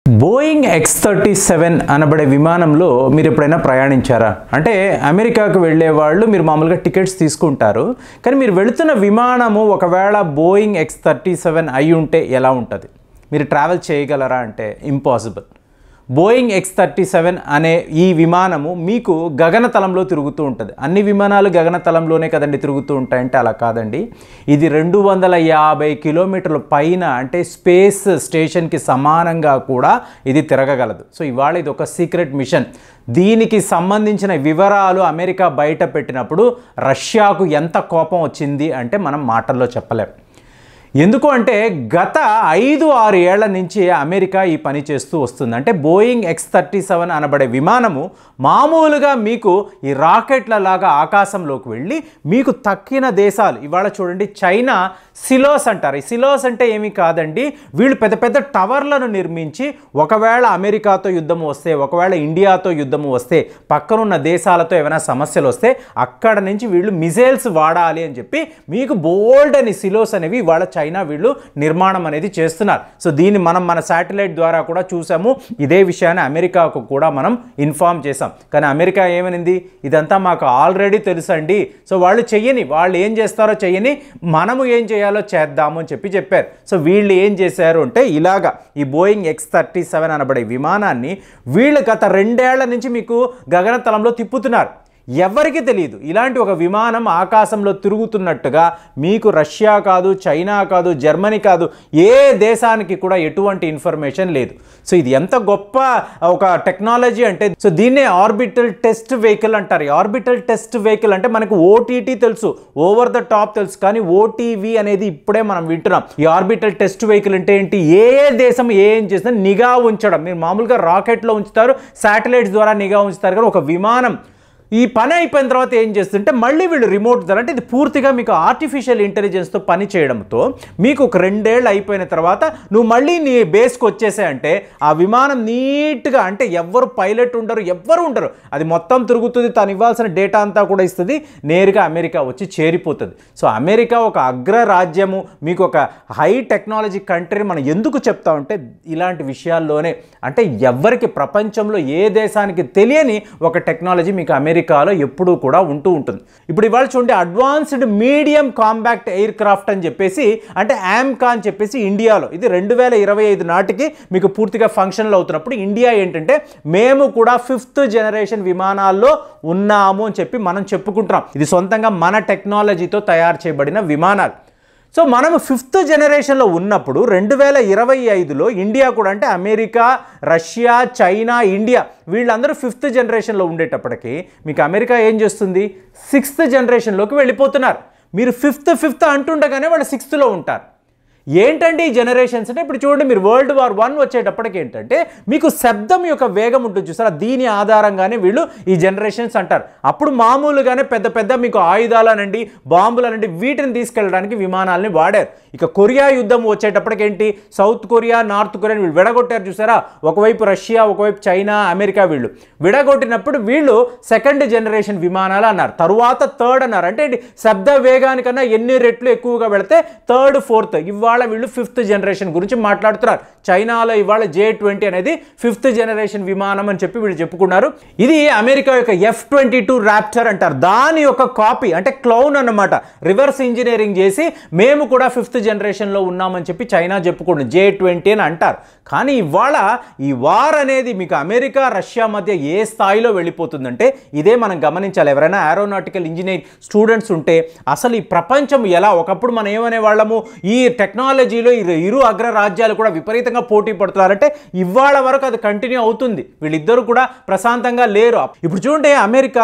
Boeing X thirty seven అనబడే విమానంలో మీరు ఎప్పుడైనా ప్రయాణించారా అంటే అమెరికాకు వెళ్ళే వాళ్ళు మీరు మామూలుగా టికెట్స్ తీసుకుంటారు కానీ మీరు వెళుతున్న విమానము ఒకవేళ బోయింగ్ ఎక్స్ థర్టీ సెవెన్ అయి ఉంటే ఎలా ఉంటుంది మీరు ట్రావెల్ చేయగలరా అంటే impossible Boeing X thirty seven అనే ఈ విమానము మీకు గగనతలంలో తిరుగుతూ ఉంటుంది అన్ని విమానాలు గగనతలంలోనే కదండి తిరుగుతూ ఉంటాయంటే అలా కాదండి ఇది రెండు వందల యాభై కిలోమీటర్ల పైన అంటే స్పేస్ స్టేషన్కి సమానంగా కూడా ఇది తిరగగలదు సో ఇవాళ ఇది ఒక సీక్రెట్ మిషన్ దీనికి సంబంధించిన వివరాలు అమెరికా బయట పెట్టినప్పుడు రష్యాకు ఎంత కోపం వచ్చింది అంటే మనం మాటల్లో చెప్పలేం ఎందుకు అంటే గత ఐదు ఆరు ఏళ్ల నుంచి అమెరికా ఈ పని చేస్తూ వస్తుంది అంటే బోయింగ్ ఎక్స్ థర్టీ సెవెన్ అనబడే విమానము మామూలుగా మీకు ఈ రాకెట్ల లాగా ఆకాశంలోకి వెళ్ళి మీకు తక్కిన దేశాలు ఇవాళ చూడండి చైనా సిలోస్ అంటారు ఈ సిలోస్ అంటే ఏమీ కాదండి వీళ్ళు పెద్ద పెద్ద టవర్లను నిర్మించి ఒకవేళ అమెరికాతో యుద్ధం వస్తే ఒకవేళ ఇండియాతో యుద్ధం వస్తే పక్కనున్న దేశాలతో ఏమైనా సమస్యలు వస్తే అక్కడ నుంచి వీళ్ళు మిజైల్స్ వాడాలి అని చెప్పి మీకు బోల్డ్ అని సిలోస్ అనేవి వాళ్ళ చైనా వీళ్ళు నిర్మాణం అనేది చేస్తున్నారు సో దీన్ని మనం మన శాటిలైట్ ద్వారా కూడా చూసాము ఇదే విషయాన్ని అమెరికాకు కూడా మనం ఇన్ఫామ్ చేసాం కానీ అమెరికా ఏమనింది ఇదంతా మాకు ఆల్రెడీ తెలుసండి సో వాళ్ళు చెయ్యని వాళ్ళు ఏం చేస్తారో చెయ్యని మనము ఏం చేయాలో చేద్దాము అని చెప్పి చెప్పారు సో వీళ్ళు ఏం చేశారు అంటే ఇలాగా ఈ బోయింగ్ ఎక్స్ థర్టీ సెవెన్ అనబడే విమానాన్ని వీళ్ళు గత రెండేళ్ల నుంచి మీకు గగనతలంలో తిప్పుతున్నారు ఎవరికి తెలియదు ఇలాంటి ఒక విమానం ఆకాశంలో తిరుగుతున్నట్టుగా మీకు రష్యా కాదు చైనా కాదు జర్మనీ కాదు ఏ దేశానికి కూడా ఎటువంటి ఇన్ఫర్మేషన్ లేదు సో ఇది ఎంత గొప్ప ఒక టెక్నాలజీ అంటే సో దీన్నే ఆర్బిటల్ టెస్ట్ వెహికల్ అంటారు ఈ ఆర్బిటల్ టెస్ట్ వెహికల్ అంటే మనకు ఓటీటీ తెలుసు ఓవర్ ద టాప్ తెలుసు కానీ ఓటీవీ అనేది ఇప్పుడే మనం వింటున్నాం ఈ ఆర్బిటల్ టెస్ట్ వెహికల్ అంటే ఏంటి ఏ ఏ దేశం ఏం చేసినా నిఘా ఉంచడం మీరు మామూలుగా రాకెట్లో ఉంచుతారు శాటిలైట్స్ ద్వారా నిఘా ఉంచుతారు కానీ ఒక విమానం ఈ పని అయిపోయిన తర్వాత ఏం చేస్తుంటే మళ్ళీ వీళ్ళు రిమోట్ ద్వారా అంటే ఇది పూర్తిగా మీకు ఆర్టిఫిషియల్ ఇంటెలిజెన్స్తో పని చేయడంతో మీకు ఒక రెండేళ్ళు అయిపోయిన తర్వాత నువ్వు మళ్ళీ నీ బేస్కి వచ్చేసాయంటే ఆ విమానం నీట్గా అంటే ఎవ్వరు పైలట్ ఉండరు ఎవ్వరు ఉండరు అది మొత్తం తిరుగుతుంది తను ఇవ్వాల్సిన డేటా అంతా కూడా ఇస్తుంది నేరుగా అమెరికా వచ్చి చేరిపోతుంది సో అమెరికా ఒక అగ్రరాజ్యము మీకు ఒక హై టెక్నాలజీ కంట్రీ మనం ఎందుకు చెప్తామంటే ఇలాంటి విషయాల్లోనే అంటే ఎవ్వరికి ప్రపంచంలో ఏ దేశానికి తెలియని ఒక టెక్నాలజీ మీకు అమెరికాలో ఎప్పుడూ కూడా ఉంటూ ఉంటుంది ఇప్పుడు ఇవాళ చూడండి advanced medium compact aircraft అని చెప్పేసి అంటే యామ్కా అని చెప్పేసి ఇండియాలో ఇది రెండు వేల ఇరవై ఐదు నాటికి మీకు పూర్తిగా ఫంక్షన్లు అవుతున్నప్పుడు ఇండియా ఏంటంటే మేము కూడా ఫిఫ్త్ జనరేషన్ విమానాల్లో ఉన్నాము అని చెప్పి మనం చెప్పుకుంటున్నాం ఇది సొంతంగా మన టెక్నాలజీతో తయారు చేయబడిన విమానాలు సో మనము ఫిఫ్త్ జనరేషన్లో ఉన్నప్పుడు రెండు వేల ఇరవై ఐదులో ఇండియా కూడా అంటే అమెరికా రష్యా చైనా ఇండియా వీళ్ళందరూ ఫిఫ్త్ జనరేషన్లో ఉండేటప్పటికి మీకు అమెరికా ఏం చేస్తుంది సిక్స్త్ జనరేషన్లోకి వెళ్ళిపోతున్నారు మీరు ఫిఫ్త్ ఫిఫ్త్ అంటుండగానే వాళ్ళు సిక్స్త్లో ఉంటారు ఏంటండి ఈ జనరేషన్స్ అంటే ఇప్పుడు చూడండి మీరు వరల్డ్ వార్ వన్ వచ్చేటప్పటికి ఏంటంటే మీకు శబ్దం యొక్క వేగం ఉంటుంది చూసారా దీని ఆధారంగానే వీళ్ళు ఈ జనరేషన్స్ అంటారు అప్పుడు మామూలుగానే పెద్ద పెద్ద మీకు ఆయుధాలనండి బాంబులనండి వీటిని తీసుకెళ్ళడానికి విమానాలని వాడారు ఇక కొరియా యుద్ధం వచ్చేటప్పటికి ఏంటి సౌత్ కొరియా నార్త్ కొరియా వీళ్ళు విడగొట్టారు చూసారా ఒకవైపు రష్యా ఒకవైపు చైనా అమెరికా వీళ్ళు విడగొట్టినప్పుడు వీళ్ళు సెకండ్ జనరేషన్ విమానాలు అన్నారు తరువాత థర్డ్ అన్నారు అంటే ఏంటి శబ్ద వేగానికన్నా ఎన్ని రెట్లు ఎక్కువగా వెళితే థర్డ్ ఫోర్త్ ఇవాళ వీళ్ళు ఫిఫ్త్ జనరేషన్ గురించి మాట్లాడుతున్నారు చైనాలో ఇవాళ జే ట్వంటీ అనేది ఫిఫ్త్ జనరేషన్ విమానం అని చెప్పి వీళ్ళు చెప్పుకున్నారు ఇది అమెరికా యొక్క ఎఫ్ ట్వంటీ టూ ర్యాప్చర్ అంటారు దాని యొక్క కాపీ అంటే క్లౌన్ అన్నమాట రివర్స్ ఇంజనీరింగ్ చేసి మేము కూడా ఫిఫ్త్ జనరేషన్లో ఉన్నామని చెప్పి చైనా చెప్పుకోండి జే ట్వంటీ అని అంటారు కానీ ఇవాళ ఈ వార్ అనేది మీకు అమెరికా రష్యా మధ్య ఏ స్థాయిలో వెళ్ళిపోతుందంటే ఇదే మనం గమనించాలి ఎవరైనా ఏరోనాటికల్ ఇంజనీర్ స్టూడెంట్స్ ఉంటే అసలు ఈ ప్రపంచం ఎలా ఒకప్పుడు మనం ఏమనే వాళ్ళము ఈ టెక్నాలజీలో ఇరు ఇరు అగ్రరాజ్యాలు కూడా విపరీతంగా పోటీ పడుతున్నారంటే ఇవాళ వరకు అది కంటిన్యూ అవుతుంది వీళ్ళిద్దరూ కూడా ప్రశాంతంగా లేరు ఇప్పుడు చూడండి అమెరికా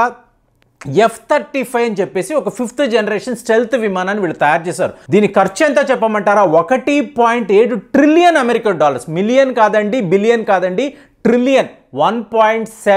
ఎఫ్ థర్టీ ఫైవ్ అని చెప్పేసి ఒక ఫిఫ్త్ జనరేషన్ స్టెల్త్ విమానాన్ని వీళ్ళు తయారు చేశారు దీని ఖర్చు ఎంత చెప్పమంటారా ఒకటి పాయింట్ ఏడు ట్రిలియన్ అమెరికన్ డాలర్స్ మిలియన్ కాదండి బిలియన్ కాదండి trillion one point seven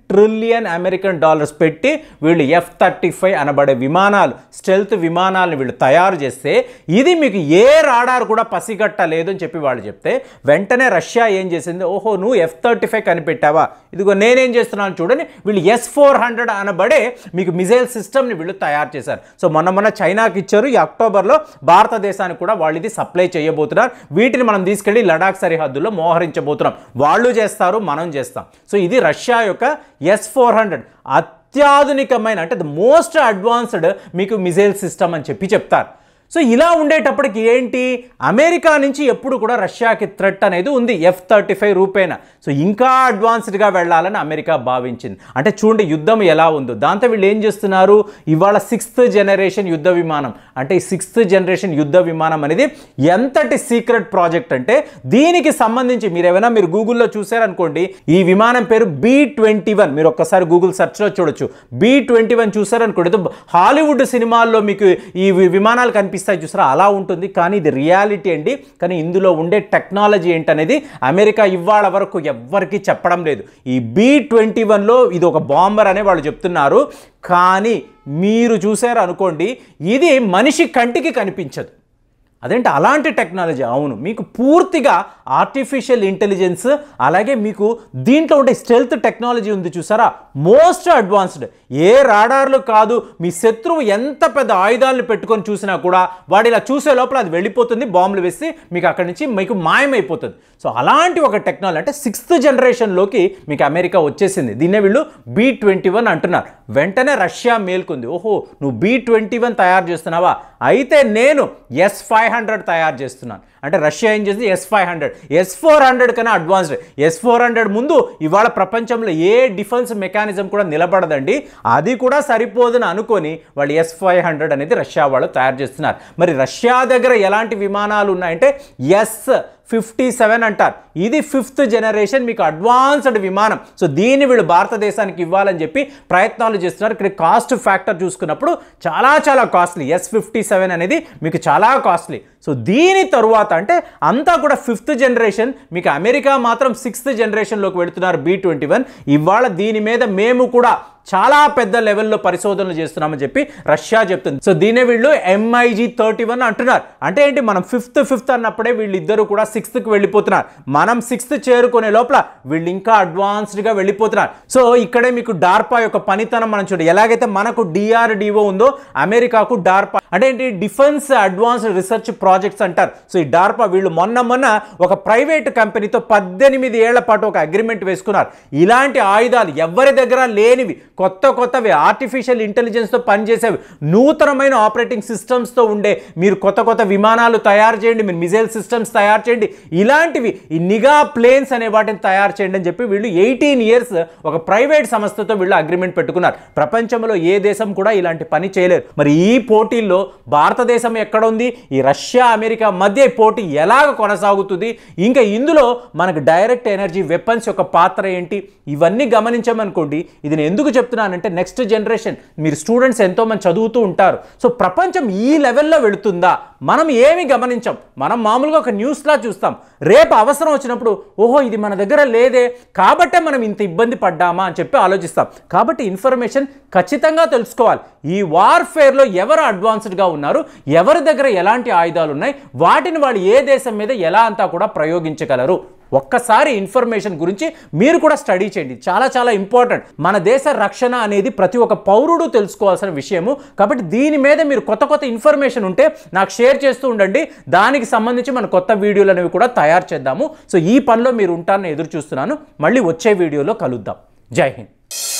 trillion American dollars పెట్టి వీళ్ళు ఎఫ్ థర్టీ ఫైవ్ అనబడే విమానాలు స్టెల్త్ విమానాలను వీళ్ళు తయారు చేస్తే ఇది మీకు ఏ రాడార్ కూడా పసిగట్టలేదు అని చెప్పి వాళ్ళు చెప్తే వెంటనే రష్యా ఏం చేసింది ఓహో నువ్వు ఎఫ్ థర్టీ ఫైవ్ కనిపెట్టావా ఇదిగో నేనేం చేస్తున్నాను చూడండి వీళ్ళు ఎస్ ఫోర్ హండ్రెడ్ అనబడే మీకు మిజైల్ సిస్టమ్ని వీళ్ళు తయారు చేశారు సో మొన్న మొన్న చైనాకి ఇచ్చారు ఈ అక్టోబర్లో భారతదేశానికి కూడా వాళ్ళు ఇది సప్లై చేయబోతున్నారు వీటిని మనం తీసుకెళ్ళి లడాక్ సరిహద్దుల్లో మోహరించబోతున్నాం వాళ్ళు చేస్తారు మనం చేస్తాం సో ఇది రష్యా యొక్క ఎస్ ఫోర్ హండ్రెడ్ అత్యాధునికమైన అంటే ద మోస్ట్ అడ్వాన్స్డ్ మీకు మిజైల్ సిస్టమ్ అని చెప్పి చెప్తారు సో ఇలా ఉండేటప్పటికి ఏంటి అమెరికా నుంచి ఎప్పుడు కూడా రష్యాకి థ్రెట్ అనేది ఉంది ఎఫ్ థర్టీ ఫైవ్ రూపేణ సో ఇంకా అడ్వాన్స్డ్గా వెళ్ళాలని అమెరికా భావించింది అంటే చూడండి యుద్ధం ఎలా ఉందో దాంతో వీళ్ళు ఏం చేస్తున్నారు ఇవాళ సిక్స్త్ జనరేషన్ యుద్ధ విమానం అంటే ఈ సిక్స్త్ జనరేషన్ యుద్ధ విమానం అనేది ఎంతటి సీక్రెట్ ప్రాజెక్ట్ అంటే దీనికి సంబంధించి మీరు ఏమైనా మీరు గూగుల్లో చూసారనుకోండి ఈ విమానం పేరు బి ట్వంటీ వన్ మీరు ఒక్కసారి గూగుల్ సెర్చ్లో చూడొచ్చు బి ట్వంటీ వన్ చూసారనుకోండి ఇది హాలీవుడ్ సినిమాల్లో మీకు ఈ వి- విమానాలు కనిపిస్తాయి చూసారా అలా ఉంటుంది కానీ ఇది రియాలిటీ అండి కానీ ఇందులో ఉండే టెక్నాలజీ ఏంటనేది అమెరికా ఇవాళ వరకు ఎవ్వరికీ చెప్పడం లేదు ఈ బి ట్వంటీ వన్లో ఇది ఒక బాంబర్ అనే వాళ్ళు చెప్తున్నారు కానీ మీరు చూసారు అనుకోండి ఇది మనిషి కంటికి కనిపించదు అదేంటి అలాంటి టెక్నాలజీ అవును మీకు పూర్తిగా ఆర్టిఫిషియల్ ఇంటెలిజెన్స్ అలాగే మీకు దీంట్లో ఉండే స్టెల్త్ టెక్నాలజీ ఉంది చూసారా మోస్ట్ అడ్వాన్స్డ్ ఏ రాడార్లు కాదు మీ శత్రువు ఎంత పెద్ద ఆయుధాలను పెట్టుకొని చూసినా కూడా వాడు ఇలా చూసే లోపల అది వెళ్ళిపోతుంది బాంబులు వేసి మీకు అక్కడి నుంచి మీకు మాయమైపోతుంది సో అలాంటి ఒక టెక్నాలజీ అంటే సిక్స్త్ జనరేషన్లోకి మీకు అమెరికా వచ్చేసింది దీన్నే వీళ్ళు బీ ట్వంటీ వన్ అంటున్నారు వెంటనే రష్యా మేల్కొంది ఓహో నువ్వు బీ ట్వంటీ వన్ తయారు చేస్తున్నావా అయితే నేను ఎస్ ఫైవ్ హండ్రెడ్ తయారు చేస్తున్నాను అంటే రష్యా ఏం చేసింది S five hundred S four hundred కన్నా అడ్వాన్స్డ్ ఎస్ ఫోర్ హండ్రెడ్ ముందు ఇవాళ ప్రపంచంలో ఏ డిఫెన్స్ మెకానిజం కూడా నిలబడదండి అది కూడా సరిపోదని అనుకొని వాళ్ళు ఎస్ ఫైవ్ హండ్రెడ్ అనేది రష్యా వాళ్ళు తయారు చేస్తున్నారు మరి రష్యా దగ్గర ఎలాంటి విమానాలు ఉన్నాయంటే ఎస్ ఫిఫ్టీ సెవెన్ అంటారు ఇది ఫిఫ్త్ జనరేషన్ మీకు అడ్వాన్స్డ్ విమానం సో దీన్ని వీళ్ళు భారతదేశానికి ఇవ్వాలని చెప్పి ప్రయత్నాలు చేస్తున్నారు ఇక్కడ కాస్ట్ ఫ్యాక్టర్ చూసుకున్నప్పుడు చాలా చాలా కాస్ట్లీ ఎస్ ఫిఫ్టీ సెవెన్ అనేది మీకు చాలా కాస్ట్లీ సో దీని తరువాత అంటే అంతా కూడా ఫిఫ్త్ జనరేషన్ మీకు అమెరికా మాత్రం సిక్స్త్ జనరేషన్లోకి వెళుతున్నారు బీ ట్వంటీ వన్ ఇవాళ దీని మీద మేము కూడా చాలా పెద్ద లెవెల్లో పరిశోధనలు చేస్తున్నామని చెప్పి రష్యా చెప్తుంది సో దీనే వీళ్ళు ఎంఐజీ థర్టీ వన్ అంటున్నారు అంటే ఏంటి మనం ఫిఫ్త్ ఫిఫ్త్ అన్నప్పుడే వీళ్ళిద్దరూ కూడా సిక్స్త్కి వెళ్ళిపోతున్నారు మనం సిక్స్త్ చేరుకునే లోపల వీళ్ళు ఇంకా అడ్వాన్స్డ్గా వెళ్ళిపోతున్నారు సో ఇక్కడే మీకు డార్పా యొక్క పనితనం మనం చూడండి ఎలాగైతే మనకు డిఆర్డిఓ ఉందో అమెరికాకు డార్పా అంటే ఏంటి డిఫెన్స్ అడ్వాన్స్డ్ రీసెర్చ్ ప్రాజెక్ట్స్ అంటారు సో ఈ డార్పా వీళ్ళు మొన్న మొన్న ఒక ప్రైవేట్ కంపెనీతో పద్దెనిమిది ఏళ్ల పాటు ఒక అగ్రిమెంట్ వేసుకున్నారు ఇలాంటి ఆయుధాలు ఎవరి దగ్గర లేనివి కొత్త కొత్తవి ఆర్టిఫిషియల్ ఇంటెలిజెన్స్తో పనిచేసేవి నూతనమైన ఆపరేటింగ్ సిస్టమ్స్తో ఉండే మీరు కొత్త కొత్త విమానాలు తయారు చేయండి మీరు మిజైల్ సిస్టమ్స్ తయారు చేయండి ఇలాంటివి ఈ నిఘా ప్లేన్స్ అనే వాటిని తయారు చేయండి అని చెప్పి వీళ్ళు ఎయిటీన్ ఇయర్స్ ఒక ప్రైవేట్ సంస్థతో వీళ్ళు అగ్రిమెంట్ పెట్టుకున్నారు ప్రపంచంలో ఏ దేశం కూడా ఇలాంటి పని చేయలేరు మరి ఈ పోటీల్లో భారతదేశం ఎక్కడ ఉంది ఈ రష్యా అమెరికా మధ్య ఈ పోటీ ఎలాగ కొనసాగుతుంది ఇంకా ఇందులో మనకు డైరెక్ట్ ఎనర్జీ వెపన్స్ యొక్క పాత్ర ఏంటి ఇవన్నీ గమనించామనుకోండి ఇది నేను ఎందుకు చెప్తున్నానంటే నెక్స్ట్ జనరేషన్ మీరు స్టూడెంట్స్ ఎంతోమంది చదువుతూ ఉంటారు సో ప్రపంచం ఈ లెవెల్లో వెళుతుందా మనం ఏమి గమనించాం మనం మామూలుగా ఒక న్యూస్లా చూస్తాం రేపు అవసరం వచ్చినప్పుడు ఓహో ఇది మన దగ్గర లేదే కాబట్టే మనం ఇంత ఇబ్బంది పడ్డామా అని చెప్పి ఆలోచిస్తాం కాబట్టి ఇన్ఫర్మేషన్ ఖచ్చితంగా తెలుసుకోవాలి ఈ వార్ఫేర్లో ఎవరు అడ్వాన్స్డ్గా ఉన్నారు ఎవరి దగ్గర ఎలాంటి ఆయుధాలు ఉన్నాయి వాటిని వాళ్ళు ఏ దేశం మీద ఎలా అంతా కూడా ప్రయోగించగలరు ఒక్కసారి ఇన్ఫర్మేషన్ గురించి మీరు కూడా స్టడీ చేయండి చాలా చాలా ఇంపార్టెంట్ మన దేశ రక్షణ అనేది ప్రతి ఒక్క పౌరుడు తెలుసుకోవాల్సిన విషయము కాబట్టి దీని మీద మీరు కొత్త కొత్త ఇన్ఫర్మేషన్ ఉంటే నాకు షేర్ చేస్తూ ఉండండి దానికి సంబంధించి మన కొత్త వీడియోలు అనేవి కూడా తయారు చేద్దాము సో ఈ పనిలో మీరు ఉంటారని ఎదురు చూస్తున్నాను మళ్ళీ వచ్చే వీడియోలో కలుద్దాం జై హింద్